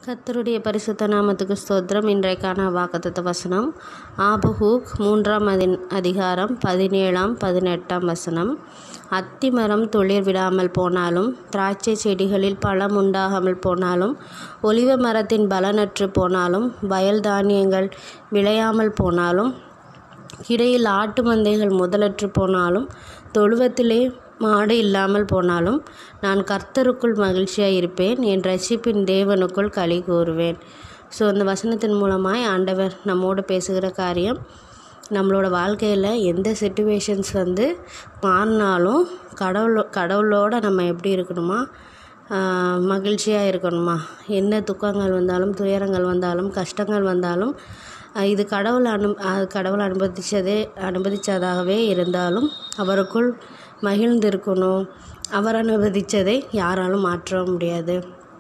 கர்த்தருடைய பரிசுத்த நாமத்துக்கு ஸ்தோத்திரம் இன்றைக்கான வாக்குத்தத்த வசனம் ஆபகூக் மூன்றாம் அதி அதிகாரம் பதினேழாம் பதினெட்டாம் வசனம் அத்திமரம் துளிர் விடாமல் போனாலும் திராட்சை செடிகளில் பழம் உண்டாகாமல் போனாலும் ஒலிவ மரத்தின் பலனற்று போனாலும் வயல் தானியங்கள் விளையாமல் போனாலும் இடையில் ஆட்டு மந்தைகள் முதலற்று போனாலும் தொழுவத்திலே மாடு இல்லாமல் போனாலும் நான் கர்த்தருக்குள் மகிழ்ச்சியாக இருப்பேன் என் ரட்சிப்பின் தேவனுக்குள் களி கூறுவேன் ஸோ இந்த வசனத்தின் மூலமாய் ஆண்டவர் நம்மோடு பேசுகிற காரியம் நம்மளோட வாழ்க்கையில் எந்த சுச்சுவேஷன்ஸ் வந்து மாறினாலும் கடவுள் கடவுளோட நம்ம எப்படி இருக்கணுமா மகிழ்ச்சியாக இருக்கணுமா என்ன துக்கங்கள் வந்தாலும் துயரங்கள் வந்தாலும் கஷ்டங்கள் வந்தாலும் இது கடவுள் அனு கடவுள் அனுமதித்ததே அனுமதித்ததாகவே இருந்தாலும் அவருக்குள் மகிழ்ந்திருக்கணும் அவர் அனுமதித்ததை யாராலும் மாற்ற முடியாது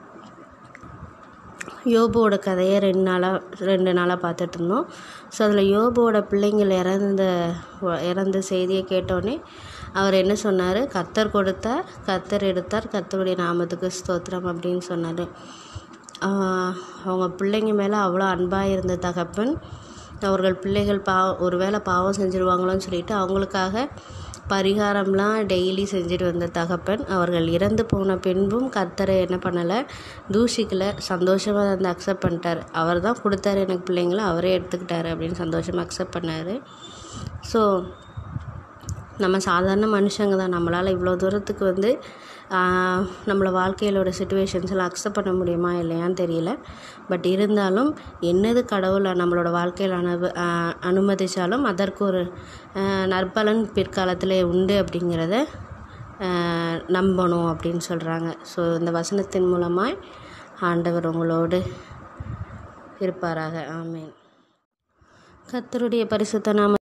யோபுவோட கதையை ரெண்டு நாளாக ரெண்டு நாளாக பார்த்துட்டு இருந்தோம் ஸோ அதில் யோபுவோட பிள்ளைங்கள் இறந்த இறந்த செய்தியை கேட்டோடனே அவர் என்ன சொன்னார் கத்தர் கொடுத்தார் கத்தர் எடுத்தார் கத்தருடைய நாமத்துக்கு ஸ்தோத்திரம் அப்படின்னு சொன்னார் அவங்க பிள்ளைங்க மேலே அவ்வளோ அன்பாக இருந்த தகப்பன் அவர்கள் பிள்ளைகள் பாவம் ஒரு வேளை பாவம் செஞ்சுருவாங்களோன்னு சொல்லிட்டு அவங்களுக்காக பரிகாரம்லாம் டெய்லி செஞ்சுட்டு வந்த தகப்பன் அவர்கள் இறந்து போன பின்பும் கர்த்தரை என்ன பண்ணலை தூஷிக்கலை சந்தோஷமாக வந்து அக்செப்ட் பண்ணிட்டார் அவர் தான் கொடுத்தாரு எனக்கு பிள்ளைங்கள அவரே எடுத்துக்கிட்டாரு அப்படின்னு சந்தோஷமாக அக்செப்ட் பண்ணார் ஸோ நம்ம சாதாரண மனுஷங்க தான் நம்மளால் இவ்வளோ தூரத்துக்கு வந்து நம்மளை வாழ்க்கையிலோட சுச்சுவேஷன்ஸ்லாம் அக்செப்ட் பண்ண முடியுமா இல்லையான்னு தெரியல பட் இருந்தாலும் என்னது கடவுளை நம்மளோட வாழ்க்கையில் அனு அனுமதித்தாலும் அதற்கு ஒரு நற்பலன் பிற்காலத்தில் உண்டு அப்படிங்கிறத நம்பணும் அப்படின்னு சொல்கிறாங்க ஸோ இந்த வசனத்தின் மூலமாய் ஆண்டவர் உங்களோடு இருப்பாராக ஆமேன் கத்தருடைய பரிசுத்த நாம